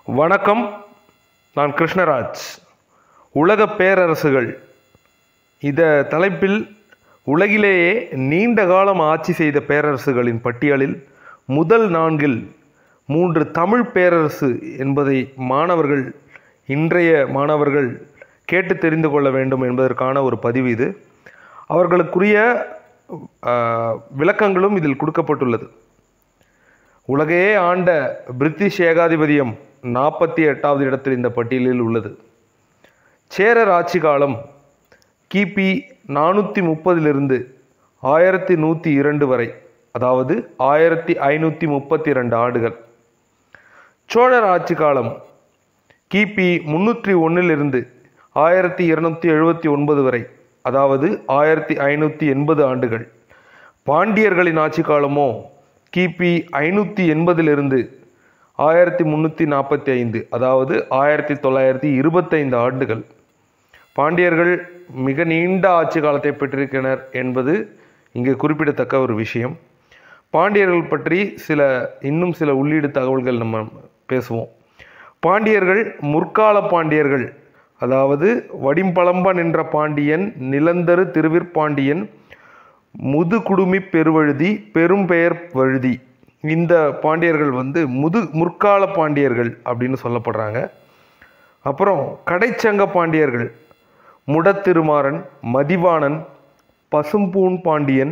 வணக்கம் நான் கிருஷ்ணராஜ் உலக பேரரசுகள் இந்த தலைப்பில் உலகிலேயே நீண்ட காலம் ஆட்சி செய்த பேரரசுகளின் பட்டியலில் முதல் நான்கில் மூன்று தமிழ் பேரரசு என்பதை மாணவர்கள் இன்றைய மாணவர்கள் கேட்டு தெரிந்து கொள்ள வேண்டும் என்பதற்கான ஒரு பதிவு இது அவர்களுக்குரிய ஆஹ், விளக்கங்களும் இதில் கொடுக்கப்பட்டுள்ளது உலகையே ஆண்ட பிரிட்டிஷ் ஏகாதிபதியம் நாற்பத்தி எட்டாவது இடத்தில் இந்த பட்டியலில் உள்ளது சேரர் ஆட்சி காலம் கிபி நானூற்றி முப்பதிலிருந்து ஆயிரத்தி நூற்றி இரண்டு வரை அதாவது ஆயிரத்தி ஐநூற்றி முப்பத்தி ரெண்டு ஆண்டுகள் சோழர் ஆட்சி காலம் கிபி முன்னூற்றி ஒன்றிலிருந்து ஆயிரத்தி இருநூற்றி எழுபத்தி ஒன்பது வரை அதாவது ஆயிரத்தி ஐநூற்றி எண்பது ஆண்டுகள் பாண்டியர்களின் ஆட்சி காலமோ கிபி ஐநூற்றி எண்பதிலிருந்து ஆயிரத்தி முந்நூற்றி நாற்பத்தி ஐந்து அதாவது ஆயிரத்தி தொள்ளாயிரத்தி இருபத்தைந்து ஆண்டுகள் பாண்டியர்கள் மிக நீண்ட ஆட்சி காலத்தை பெற்றிருக்கின்றனர் என்பது இங்கே குறிப்பிடத்தக்க ஒரு விஷயம் பாண்டியர்கள் பற்றி சில இன்னும் சில உள்ளீடு தகவல்கள் நம்ம பேசுவோம் பாண்டியர்கள் முற்கால பாண்டியர்கள் அதாவது வடிம்பளம்ப நின்ற பாண்டியன் நிலந்தரு திருவிற்பாண்டியன் முதுகுடுமி பெருவழுதி பெரும்பெயர் வழுதி இந்த பாண்டியர்கள் வந்து முது முற்கால பாண்டியர்கள் அப்படின்னு சொல்லப்படுறாங்க அப்புறம் கடைச்சங்க பாண்டியர்கள் முடத்திருமாறன் மதிவாணன் பசும்பூன் பாண்டியன்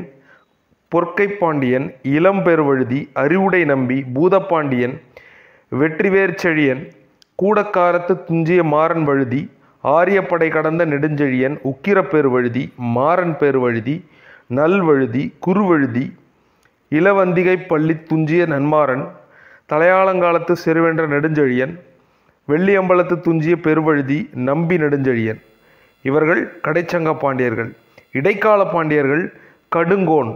பொற்கை பாண்டியன் இளம்பெருவழுதி அறிவுடை நம்பி பூதப்பாண்டியன் வெற்றிவேர் செழியன் கூடக்காரத்து துஞ்சிய மாறன் வழுதி ஆரியப்படை கடந்த நெடுஞ்செழியன் உக்கிரப்பெருவழுதி மாறன் பெருவழுதி நல்வழுதி குறுவழுதி இளவந்திகை பள்ளி துஞ்சிய நன்மாறன் தலையாளங்காலத்து செருவென்ற நெடுஞ்செழியன் வெள்ளியம்பலத்து துஞ்சிய பெருவழுதி நம்பி நெடுஞ்செழியன் இவர்கள் கடைச்சங்க பாண்டியர்கள் இடைக்கால பாண்டியர்கள் கடுங்கோன்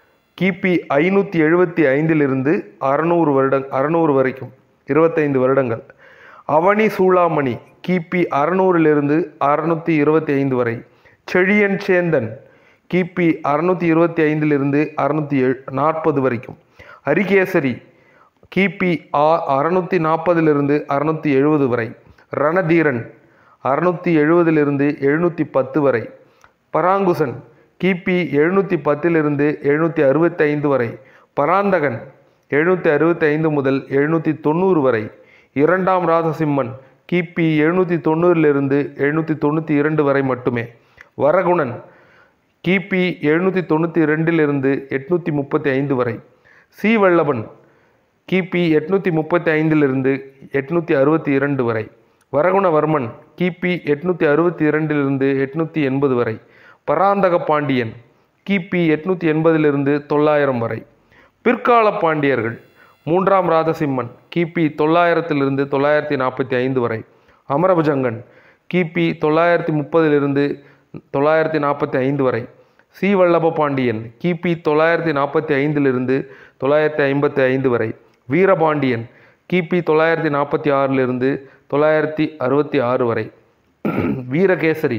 கிபி ஐநூற்றி எழுபத்தி ஐந்திலிருந்து அறநூறு வருடம் அறநூறு வரைக்கும் இருபத்தைந்து வருடங்கள் அவனி சூளாமணி கிபி அறநூறிலிருந்து அறுநூற்றி இருபத்தி ஐந்து வரை செழியன் சேந்தன் கிபி அறுநூற்றி இருபத்தி ஐந்திலிருந்து அறுநூற்றி எழு நாற்பது வரைக்கும் அரிகேசரி கிபி ஆ அறுநூற்றி நாற்பதிலிருந்து அறுநூற்றி எழுபது வரை ரணதீரன் அறுநூற்றி எழுபதிலிருந்து எழுநூற்றி பத்து வரை பராங்குசன் கிபி எழுநூற்றி பத்திலிருந்து எழுநூற்றி அறுபத்தைந்து வரை பராந்தகன் எழுநூற்றி அறுபத்தைந்து முதல் எழுநூற்றி தொண்ணூறு வரை இரண்டாம் ராசசிம்மன் கிபி எழுநூற்றி தொண்ணூறிலிருந்து எழுநூற்றி தொண்ணூற்றி இரண்டு வரை மட்டுமே வரகுணன் கிபி எழுநூற்றி தொண்ணூற்றி ரெண்டிலிருந்து எட்நூற்றி முப்பத்தி ஐந்து வரை சீவல்லபன் கிபி எட்நூற்றி முப்பத்தி ஐந்திலிருந்து எட்நூற்றி அறுபத்தி இரண்டு வரை வரகுணவர்மன் கிபி எட்நூற்றி அறுபத்தி இரண்டிலிருந்து எட்நூற்றி எண்பது வரை பராந்தக பாண்டியன் கிபி எட்நூற்றி எண்பதிலிருந்து தொள்ளாயிரம் வரை பிற்கால பாண்டியர்கள் மூன்றாம் ராதசிம்மன் கிபி தொள்ளாயிரத்திலிருந்து தொள்ளாயிரத்தி நாற்பத்தி ஐந்து வரை அமரபுஜங்கன் கிபி தொள்ளாயிரத்தி முப்பதிலிருந்து தொள்ளாயிரத்தி நாற்பத்தி ஐந்து வரை சி வல்லப பாண்டியன் கிபி தொள்ளாயிரத்தி நாற்பத்தி ஐந்திலிருந்து தொள்ளாயிரத்தி ஐம்பத்தி ஐந்து வரை வீரபாண்டியன் கிபி தொள்ளாயிரத்தி நாற்பத்தி ஆறிலிருந்து தொள்ளாயிரத்தி அறுபத்தி ஆறு வரை வீரகேசரி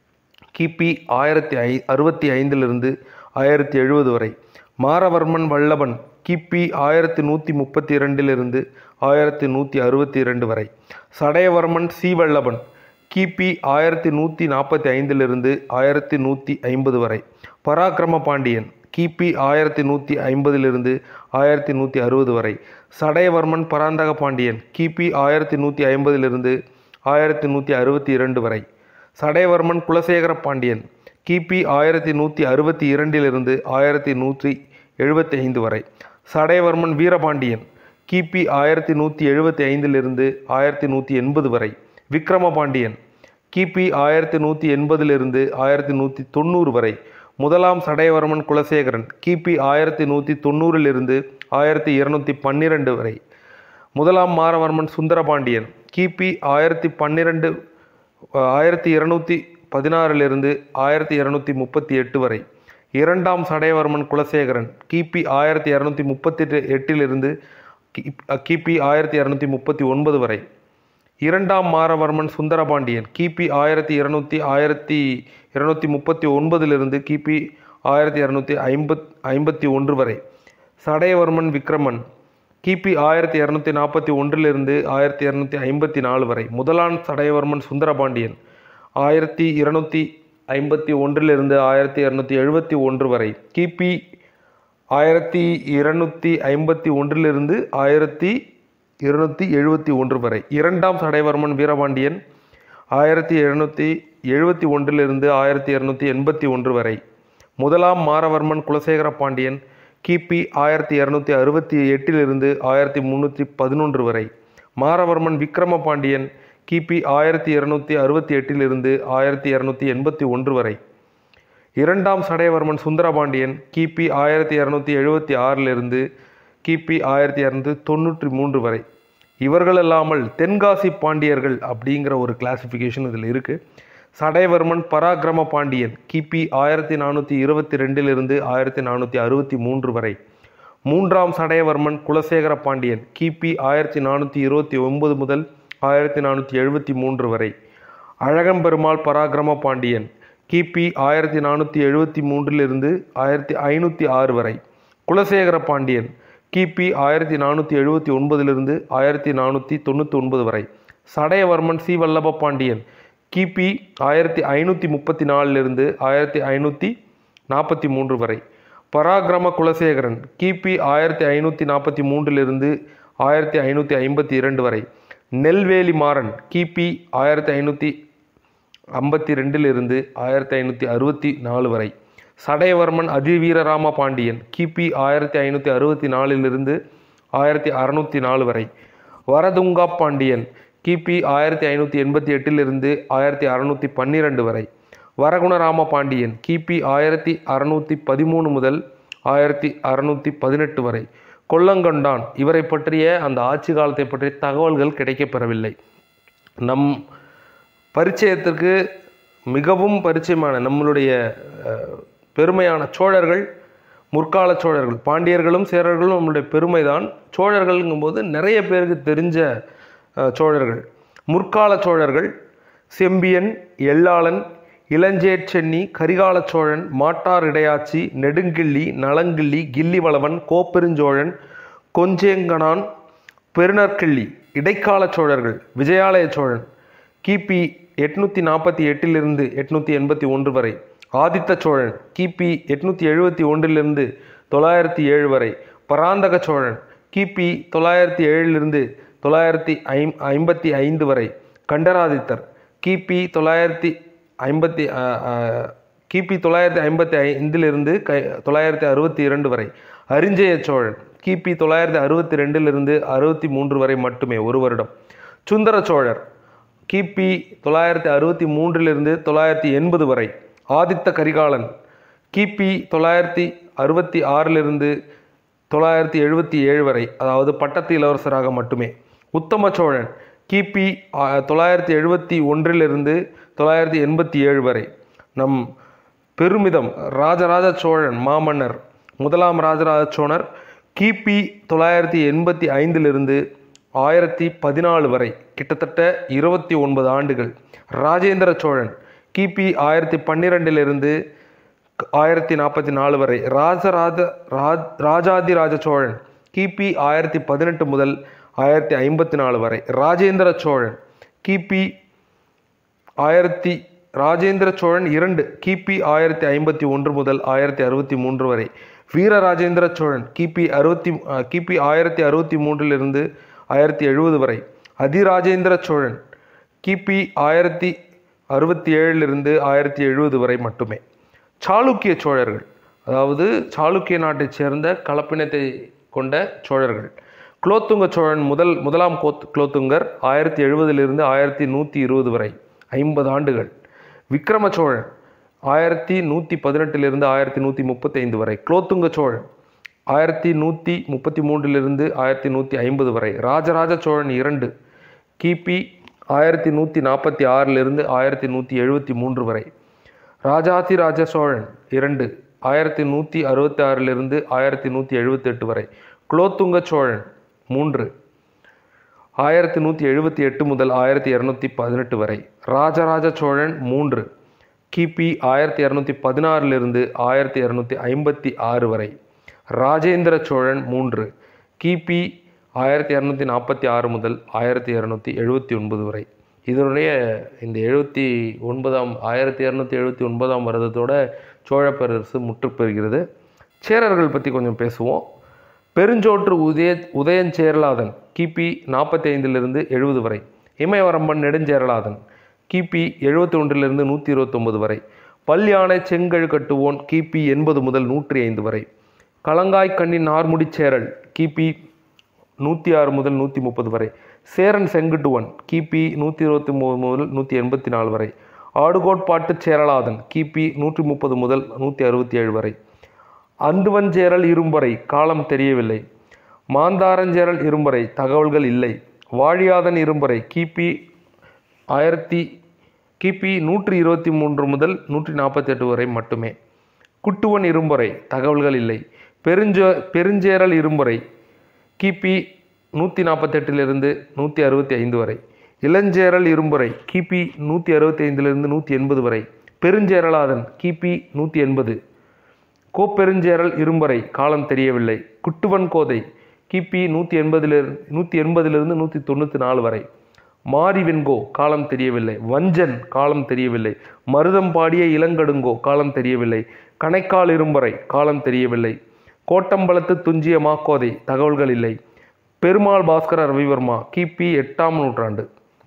கிபி ஆயிரத்தி ஐ அறுபத்தி ஐந்திலிருந்து ஆயிரத்தி எழுபது வரை மாரவர்மன் வல்லபன் கிபி ஆயிரத்தி நூற்றி முப்பத்தி இரண்டிலிருந்து ஆயிரத்தி நூற்றி அறுபத்தி இரண்டு வரை சடையவர்மன் சீவல்லபன் கிபி ஆயிரத்தி நூற்றி நாற்பத்தி ஐந்திலிருந்து ஆயிரத்தி நூற்றி ஐம்பது வரை பராக்கிரம பாண்டியன் கிபி ஆயிரத்தி நூற்றி ஐம்பதிலிருந்து ஆயிரத்தி நூற்றி அறுபது வரை சடையவர்மன் பராந்தக பாண்டியன் கிபி ஆயிரத்தி நூற்றி ஐம்பதிலிருந்து ஆயிரத்தி நூற்றி அறுபத்தி இரண்டு வரை சடையவர்மன் குலசேகர பாண்டியன் கிபி ஆயிரத்தி நூற்றி அறுபத்தி இரண்டிலிருந்து ஆயிரத்தி நூற்றி எழுபத்தி ஐந்து வரை சடையவர்மன் வீரபாண்டியன் கிபி ஆயிரத்தி நூற்றி எழுபத்தி ஐந்திலிருந்து ஆயிரத்தி நூற்றி எண்பது வரை விக்ரம பாண்டியன் கிபி ஆயிரத்தி நூற்றி எண்பதிலிருந்து ஆயிரத்தி நூற்றி தொண்ணூறு வரை முதலாம் சடையவர்மன் குலசேகரன் கிபி ஆயிரத்தி நூற்றி தொண்ணூறிலிருந்து ஆயிரத்தி இருநூற்றி பன்னிரெண்டு வரை முதலாம் மாரவர்மன் சுந்தரபாண்டியன் கிபி ஆயிரத்தி பன்னிரெண்டு ஆயிரத்தி இருநூற்றி பதினாறிலிருந்து ஆயிரத்தி இருநூற்றி முப்பத்தி எட்டு வரை இரண்டாம் சடையவர்மன் குலசேகரன் கிபி ஆயிரத்தி இரநூத்தி முப்பத்தி எட்டிலிருந்து கிபி ஆயிரத்தி இரநூத்தி முப்பத்தி ஒன்பது வரை இரண்டாம் மாரவர்மன் சுந்தரபாண்டியன் கிபி ஆயிரத்தி இருநூத்தி ஆயிரத்தி இருநூத்தி முப்பத்தி ஒன்பதிலிருந்து கிபி ஆயிரத்தி இரநூத்தி ஐம்பத் ஐம்பத்தி ஒன்று வரை சடையவர்மன் விக்ரமன் கிபி ஆயிரத்தி இரநூத்தி நாற்பத்தி ஒன்றிலிருந்து ஆயிரத்தி இரநூத்தி ஐம்பத்தி நாலு வரை முதலாம் சடையவர்மன் சுந்தரபாண்டியன் ஆயிரத்தி இருநூத்தி ஐம்பத்தி ஒன்றிலிருந்து ஆயிரத்தி இரநூத்தி எழுபத்தி ஒன்று வரை கிபி ஆயிரத்தி இருநூத்தி ஐம்பத்தி ஒன்றிலிருந்து ஆயிரத்தி இருநூத்தி எழுபத்தி ஒன்று வரை இரண்டாம் சடைவர்மன் வீரபாண்டியன் ஆயிரத்தி எழுநூற்றி எழுபத்தி ஒன்றிலிருந்து ஆயிரத்தி இரநூத்தி எண்பத்தி ஒன்று வரை முதலாம் மாரவர்மன் குலசேகர பாண்டியன் கிபி ஆயிரத்தி இரநூத்தி அறுபத்தி எட்டிலிருந்து ஆயிரத்தி முந்நூற்றி பதினொன்று வரை மாரவர்மன் விக்ரம பாண்டியன் கிபி ஆயிரத்தி இருநூத்தி அறுபத்தி எட்டிலிருந்து ஆயிரத்தி இரநூத்தி எண்பத்தி ஒன்று வரை இரண்டாம் சடையவர்மன் சுந்தரபாண்டியன் கிபி ஆயிரத்தி இரநூத்தி எழுபத்தி ஆறிலிருந்து கிபி ஆயிரத்தி இரநூத்தி தொண்ணூற்றி மூன்று வரை இவர்கள் அல்லாமல் தென்காசி பாண்டியர்கள் அப்படிங்கிற ஒரு கிளாசிஃபிகேஷன் இதில் இருக்குது சடையவர்மன் பராக்கிரம பாண்டியன் கிபி ஆயிரத்தி நானூற்றி இருபத்தி ரெண்டிலிருந்து ஆயிரத்தி நானூற்றி அறுபத்தி மூன்று வரை மூன்றாம் சடையவர்மன் குலசேகர பாண்டியன் கிபி ஆயிரத்தி நானூற்றி இருபத்தி ஒன்பது முதல் ஆயிரத்தி நானூற்றி எழுபத்தி மூன்று வரை அழகம்பெருமாள் பராக்கிரம பாண்டியன் கிபி ஆயிரத்தி நானூற்றி எழுபத்தி மூன்றிலிருந்து ஆயிரத்தி ஐநூற்றி ஆறு வரை குலசேகர பாண்டியன் கிபி ஆயிரத்தி நானூற்றி எழுபத்தி ஒன்பதிலிருந்து ஆயிரத்தி நானூற்றி தொண்ணூற்றி ஒன்பது வரை சடையவர்மன் சி வல்லப பாண்டியன் கிபி ஆயிரத்தி ஐநூற்றி முப்பத்தி நாலிலிருந்து ஆயிரத்தி ஐநூற்றி நாற்பத்தி மூன்று வரை பராக்கிரம குலசேகரன் கிபி ஆயிரத்தி ஐநூற்றி நாற்பத்தி மூன்றிலிருந்து ஆயிரத்தி ஐநூற்றி ஐம்பத்தி இரண்டு வரை நெல்வேலி மாறன் கிபி ஆயிரத்தி ஐநூற்றி ஐம்பத்தி ரெண்டிலிருந்து ஆயிரத்தி ஐநூற்றி அறுபத்தி நாலு வரை சடையவர்மன் அதிவீரராம பாண்டியன் கிபி ஆயிரத்தி ஐநூற்றி அறுபத்தி நாலிலிருந்து ஆயிரத்தி அறநூற்றி நாலு வரை வரதுங்கா பாண்டியன் கிபி ஆயிரத்தி ஐநூற்றி எண்பத்தி எட்டிலிருந்து ஆயிரத்தி அறநூற்றி பன்னிரெண்டு வரை வரகுணராம பாண்டியன் கிபி ஆயிரத்தி அறநூற்றி பதிமூணு முதல் ஆயிரத்தி அறநூற்றி பதினெட்டு வரை கொல்லங்கொண்டான் இவரை பற்றிய அந்த ஆட்சி காலத்தை பற்றிய தகவல்கள் கிடைக்கப்பெறவில்லை நம் பரிச்சயத்திற்கு மிகவும் பரிச்சயமான நம்மளுடைய அஹ், பெருமையான சோழர்கள் முற்கால சோழர்கள் பாண்டியர்களும் சேரர்களும் நம்மளுடைய பெருமைதான் சோழர்கள்ங்கும்போது நிறைய பேருக்கு தெரிஞ்ச அஹ், சோழர்கள் முற்கால சோழர்கள் செம்பியன் எள்ளாளன் இளஞ்சேட்சென்னி கரிகால சோழன் மாட்டார் இடையாச்சி நெடுங்கிள்ளி நலங்கிள்ளி கிள்ளிவளவன் கோப்பெருஞ்சோழன் கொஞ்சேங்கனான் பெருநற்கிள்ளி இடைக்கால சோழர்கள் விஜயாலய சோழன் கிபி எட்நூற்றி நாற்பத்தி எட்டிலிருந்து எட்நூற்றி எண்பத்தி ஒன்று வரை ஆதித்த சோழன் கிபி எட்நூற்றி எழுபத்தி ஒன்றிலிருந்து தொள்ளாயிரத்தி ஏழு வரை பராந்தக சோழன் கிபி தொள்ளாயிரத்தி ஏழிலிருந்து தொள்ளாயிரத்தி ஐம் ஐம்பத்தி ஐந்து வரை கண்டராதித்தர் கிபி தொள்ளாயிரத்தி ஐம்பத்தி அஹ், அஹ், கிபி தொள்ளாயிரத்தி ஐம்பத்தி ஐந்திலிருந்து கை தொள்ளாயிரத்தி அறுபத்தி இரண்டு வரை அரிஞ்சய சோழன் கிபி தொள்ளாயிரத்தி அறுபத்தி ரெண்டிலிருந்து அறுபத்தி மூன்று வரை மட்டுமே ஒரு வருடம் சுந்தர சோழர் கிபி தொள்ளாயிரத்தி அறுபத்தி மூன்றிலிருந்து தொள்ளாயிரத்தி எண்பது வரை ஆதித்த கரிகாலன் கிபி தொள்ளாயிரத்தி அறுபத்தி ஆறிலிருந்து தொள்ளாயிரத்தி எழுபத்தி ஏழு வரை அதாவது பட்டத்து இளவரசராக மட்டுமே உத்தம சோழன் கிபி ஆ, தொள்ளாயிரத்தி எழுபத்தி ஒன்றிலிருந்து தொள்ளாயிரத்தி எண்பத்தி ஏழு வரை நம் பெருமிதம் ராஜராஜ சோழன் மாமன்னர் முதலாம் ராஜராஜ சோழர் கிபி தொள்ளாயிரத்தி எண்பத்தி ஐந்திலிருந்து ஆயிரத்தி பதினாலு வரை கிட்டத்தட்ட இருபத்தி ஒன்பது ஆண்டுகள் ராஜேந்திர சோழன் கிபி ஆயிரத்தி பன்னிரெண்டிலிருந்து ஆயிரத்தி நாற்பத்தி நாலு வரை ராஜராஜ ராஜ் ராஜாதிராஜ சோழன் கிபி ஆயிரத்தி பதினெட்டு முதல் ஆயிரத்தி ஐம்பத்தி நாலு வரை ராஜேந்திர சோழன் கிபி ஆயிரத்தி ராஜேந்திர சோழன் இரண்டு கிபி ஆயிரத்தி ஐம்பத்தி ஒன்று முதல் ஆயிரத்தி அறுபத்தி மூன்று வரை வீர ராஜேந்திர சோழன் கிபி அறுபத்தி அஹ், கிபி ஆயிரத்தி அறுபத்தி மூன்றிலிருந்து ஆயிரத்தி எழுபது வரை அதிராஜேந்திர சோழன் கிபி ஆயிரத்தி அறுபத்தி ஏழிலிருந்து ஆயிரத்தி எழுபது வரை மட்டுமே சாளுக்கிய சோழர்கள் அதாவது சாளுக்கிய நாட்டைச் சேர்ந்த கலப்பினத்தை கொண்ட சோழர்கள் குலோத்துங்க சோழன் முதல் முதலாம் கோத் குலோத்துங்கர் ஆயிரத்தி எழுபதிலிருந்து ஆயிரத்தி நூற்றி இருபது வரை ஐம்பது ஆண்டுகள் விக்ரம சோழன் ஆயிரத்தி நூற்றி பதினெட்டிலிருந்து ஆயிரத்தி நூற்றி முப்பத்தைந்து வரை குலோத்துங்க சோழன் ஆயிரத்தி நூற்றி முப்பத்தி மூன்றிலிருந்து ஆயிரத்தி நூற்றி ஐம்பது வரை ராஜராஜ சோழன் இரண்டு கிபி ஆயிரத்தி நூற்றி நாற்பத்தி ஆறிலிருந்து ஆயிரத்தி நூற்றி எழுபத்தி மூன்று வரை ராஜாதிராஜ சோழன் இரண்டு ஆயிரத்தி நூற்றி அறுபத்தி ஆறிலிருந்து ஆயிரத்தி நூற்றி எழுபத்தெட்டு வரை குலோத்துங்க சோழன் மூன்று ஆயிரத்தி நூற்றி எழுபத்தி எட்டு முதல் ஆயிரத்தி இரநூத்தி பதினெட்டு வரை ராஜராஜ சோழன் மூன்று கிபி ஆயிரத்தி இரநூத்தி பதினாறிலிருந்து ஆயிரத்தி இரநூத்தி ஐம்பத்தி ஆறு வரை ராஜேந்திர சோழன் மூன்று கிபி ஆயிரத்தி இரநூத்தி நாற்பத்தி ஆறு முதல் ஆயிரத்தி இரநூத்தி எழுபத்தி ஒன்பது வரை இதனுடைய இந்த எழுபத்தி ஒன்பதாம் ஆயிரத்தி இரநூத்தி எழுபத்தி ஒன்பதாம் வருடத்தோட சோழ பேரரசு முற்றுப்பெறுகிறது சேரர்கள் பற்றி கொஞ்சம் பேசுவோம் பெருஞ்சோற்று உதய உதயஞ்சேரலாதன் கிபி நாற்பத்தி ஐந்திலிருந்து எழுபது வரை இமயவரம்பன் நெடுஞ்சேரலாதன் கிபி எழுபத்தி ஒன்றிலிருந்து நூற்றி இருபத்தொம்பது வரை பல்யானை செங்கழு கட்டுவோன் கிபி எண்பது முதல் நூற்றி ஐந்து வரை களங்காய் கண்ணின் நார்முடிச்சேரல் கிபி நூற்றி ஆறு முதல் நூற்றி முப்பது வரை சேரன் செங்குட்டுவன் கிபி நூற்றி இருபத்தி மூணு முதல் நூற்றி எண்பத்தி நாலு வரை ஆடுகோட்பாட்டு சேரலாதன் கிபி நூற்றி முப்பது முதல் நூற்றி அறுபத்தி ஏழு வரை அந்துவஞ்சேரல் இரும்பறை காலம் தெரியவில்லை மாந்தாரஞ்சேரல் இரும்பறை தகவல்கள் இல்லை வாழியாதன் இரும்பறை கிபி ஆயிரத்தி கிபி நூற்றி இருபத்தி மூன்று முதல் நூற்றி நாற்பத்தெட்டு வரை மட்டுமே குட்டுவன் இரும்பறை தகவல்கள் இல்லை பெருஞ்சோ பெருஞ்சேரல் இரும்பறை கிபி நூற்றி நாற்பத்தெட்டிலிருந்து நூற்றி அறுபத்தி ஐந்து வரை இளஞ்சேரல் இரும்புரை கிபி நூற்றி அறுபத்தி ஐந்திலிருந்து நூற்றி எண்பது வரை பெருஞ்சேரலாதன் கிபி நூற்றி எண்பது கோப்பெருஞ்சேரல் இரும்பறை காலம் தெரியவில்லை குட்டுவன் கோதை கிபி நூற்றி எண்பதிலிருந்து நூற்றி எண்பதிலிருந்து நூற்றி தொண்ணூற்றி நாலு வரை மாரி வெண்கோ காலம் தெரியவில்லை வஞ்சன் காலம் தெரியவில்லை மருதம் பாடிய இளங்கடுங்கோ காலம் தெரியவில்லை கணைக்கால் இரும்பறை காலம் தெரியவில்லை கோட்டம்பலத்து துஞ்சிய மாக்கோதை தகவல்கள் இல்லை பெருமாள் பாஸ்கர ரவிவர்மா கிபி எட்டாம் நூற்றாண்டு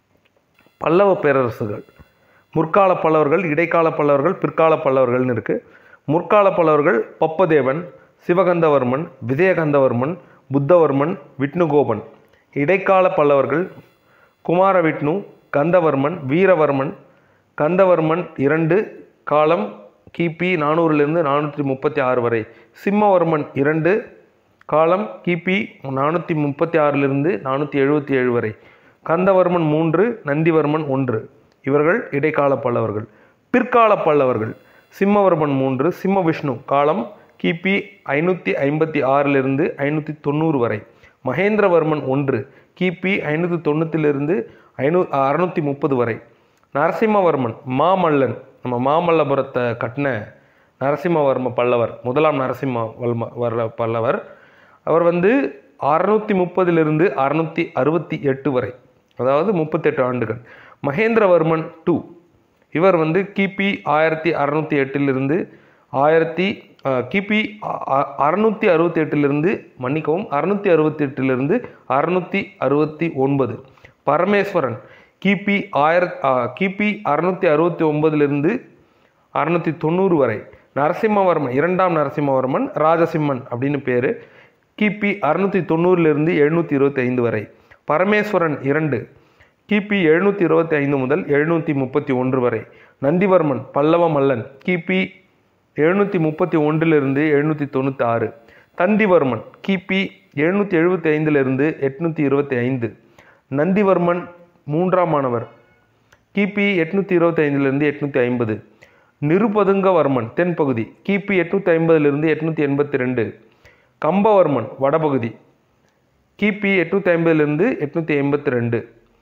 பல்லவ பேரரசுகள் முற்கால பல்லவர்கள் இடைக்கால பல்லவர்கள் பிற்கால பல்லவர்கள்னு இருக்கு முற்கால பல்லவர்கள் பப்பதேவன் சிவகந்தவர்மன் விஜயகந்தவர்மன் புத்தவர்மன் விஷ்ணுகோபன் இடைக்கால பல்லவர்கள் குமாரவிஷ்ணு கந்தவர்மன் வீரவர்மன் கந்தவர்மன் இரண்டு காலம் கிபி நானூறிலிருந்து நானூற்றி முப்பத்தி ஆறு வரை சிம்மவர்மன் இரண்டு காலம் கிபி நானூற்றி முப்பத்தி ஆறிலிருந்து நானூற்றி எழுபத்தி ஏழு வரை கந்தவர்மன் மூன்று நந்திவர்மன் ஒன்று இவர்கள் இடைக்கால பல்லவர்கள் பிற்கால பல்லவர்கள் சிம்மவர்மன் மூன்று சிம்ம விஷ்ணு காலம் கிபி ஐநூற்றி ஐம்பத்தி ஆறிலிருந்து ஐநூற்றி தொண்ணூறு வரை மகேந்திரவர்மன் ஒன்று கிபி ஐநூற்றி தொண்ணூற்றிலிருந்து ஐநூ அறுநூற்றி முப்பது வரை நரசிம்மவர்மன் மாமல்லன் நம்ம மாமல்லபுரத்தை கட்டின நரசிம்மவர்ம பல்லவர் முதலாம் நரசிம்ம வல்ம வர்ல பல்லவர் அவர் வந்து அறுநூற்றி முப்பதிலிருந்து அறுநூற்றி அறுபத்தி எட்டு வரை அதாவது முப்பத்தெட்டு ஆண்டுகள் மகேந்திரவர்மன் டூ இவர் வந்து கிபி ஆயிரத்தி அறநூற்றி எட்டிலிருந்து ஆயிரத்தி அஹ், கிபி அறுநூற்றி அறுபத்தி எட்டிலிருந்து மன்னிக்கவும் அறுநூற்றி அறுபத்தி எட்டிலிருந்து அறுநூற்றி அறுபத்தி ஒன்பது பரமேஸ்வரன் கிபி ஆயிரத் அஹ், கிபி அறுநூற்றி அறுபத்தி ஒன்பதிலிருந்து அறுநூற்றி தொண்ணூறு வரை நரசிம்மவர்மன் இரண்டாம் நரசிம்மவர்மன் ராஜசிம்மன் அப்படின்னு பேர் கிபி அறுநூற்றி தொண்ணூறிலிருந்து எழுநூற்றி இருபத்தி ஐந்து வரை பரமேஸ்வரன் இரண்டு கிபி எழுநூற்றி இருபத்தி ஐந்து முதல் எழுநூற்றி முப்பத்தி ஒன்று வரை நந்திவர்மன் பல்லவ மல்லன் கிபி எழுநூற்றி முப்பத்தி ஒன்றிலிருந்து எழுநூற்றி தொண்ணூற்றி ஆறு தந்திவர்மன் கிபி எழுநூற்றி எழுபத்தி ஐந்திலிருந்து எட்நூற்றி இருபத்தி ஐந்து நந்திவர்மன் மூன்றாம் மாணவர் கிபி எட்நூற்றி இருபத்தி ஐந்திலிருந்து எட்நூற்றி ஐம்பது நிருபதுங்கவர்மன் தென்பகுதி கிபி எட்நூற்றி ஐம்பதிலிருந்து எட்நூற்றி எண்பத்தி ரெண்டு கம்பவர்மன் வடபகுதி கிபி எட்நூற்றி ஐம்பதிலிருந்து எட்நூற்றி எண்பத்தி ரெண்டு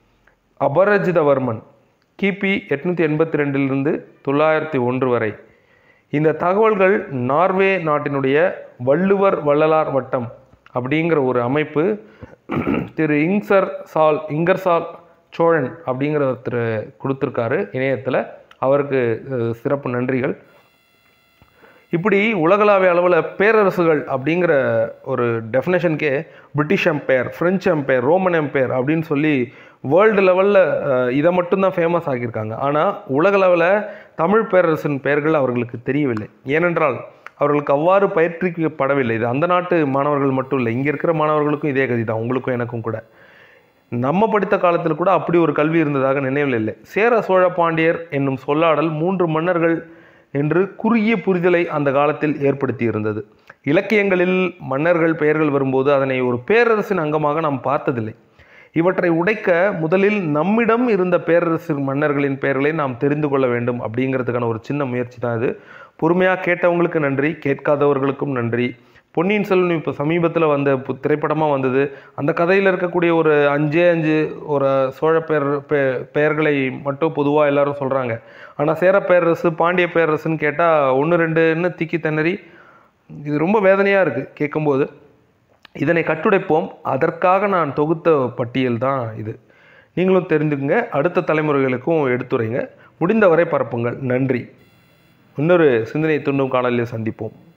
அபரஜிதவர்மன் கிபி எட்நூற்றி எண்பத்தி ரெண்டிலிருந்து தொள்ளாயிரத்தி ஒன்று வரை இந்த தகவல்கள் நார்வே நாட்டினுடைய வள்ளுவர் வள்ளலார் வட்டம் அப்படிங்கிற ஒரு அமைப்பு திரு இங்சர் சால் இங்கர்சால் சோழன் அப்படிங்கிற ஒருத்தர் கொடுத்துருக்காரு இணையத்தில் அவருக்கு அஹ், சிறப்பு நன்றிகள் இப்படி உலகளாவிய அளவில் பேரரசுகள் அப்படிங்கிற ஒரு டெஃபினேஷனுக்கே British empire French empire Roman empire அப்படின்னு சொல்லி வேர்ல்டு லெவலில் இதை மட்டும்தான் ஃபேமஸ் ஆக்கியிருக்காங்க ஆனால் உலக லெவலில் தமிழ் பேரரசின் பெயர்கள் அவர்களுக்கு தெரியவில்லை ஏனென்றால் அவர்களுக்கு அவ்வாறு பயிற்றுவிக்கப்படவில்லை இது அந்த நாட்டு மாணவர்கள் மட்டும் இல்லை இங்கே இருக்கிற மாணவர்களுக்கும் இதே கதி தான் உங்களுக்கும் எனக்கும் கூட நம்ம படித்த காலத்தில் கூட அப்படி ஒரு கல்வி இருந்ததாக நினைவில் இல்லை சேர சோழ பாண்டியர் என்னும் சொல்லாடல் மூன்று மன்னர்கள் என்று குறுகிய புரிதலை அந்த காலத்தில் ஏற்படுத்தி இருந்தது இலக்கியங்களில் மன்னர்கள் பெயர்கள் வரும்போது அதனை ஒரு பேரரசின் அங்கமாக நாம் பார்த்ததில்லை இவற்றை உடைக்க முதலில் நம்மிடம் இருந்த பேரரசு மன்னர்களின் பெயர்களை நாம் தெரிந்து கொள்ள வேண்டும் அப்படிங்கிறதுக்கான ஒரு சின்ன முயற்சி தான் இது பொறுமையாக கேட்டவங்களுக்கு நன்றி கேட்காதவர்களுக்கும் நன்றி பொன்னியின் செல்வன் இப்போ சமீபத்தில் வந்த பு- திரைப்படமா வந்தது அந்த கதையில் இருக்கக்கூடிய ஒரு அஞ்சே அஞ்சு ஒரு சோழ பேர் பெ- பெயர்களை மட்டும் பொதுவாக எல்லாரும் சொல்கிறாங்க ஆனால் சேர பேரரசு பாண்டிய பேரரசுன்னு கேட்டால் ஒன்று ரெண்டுன்னு திக்கி திணறி இது ரொம்ப வேதனையாக இருக்குது கேட்கும்போது இதனை கட்டுடைப்போம் அதற்காக நான் தொகுத்த பட்டியல் தான் இது நீங்களும் தெரிஞ்சுக்குங்க அடுத்த தலைமுறைகளுக்கும் எடுத்துரைங்க முடிந்தவரை பரப்புங்கள் நன்றி இன்னொரு சிந்தனை துண்ணும் காணொலியில் சந்திப்போம்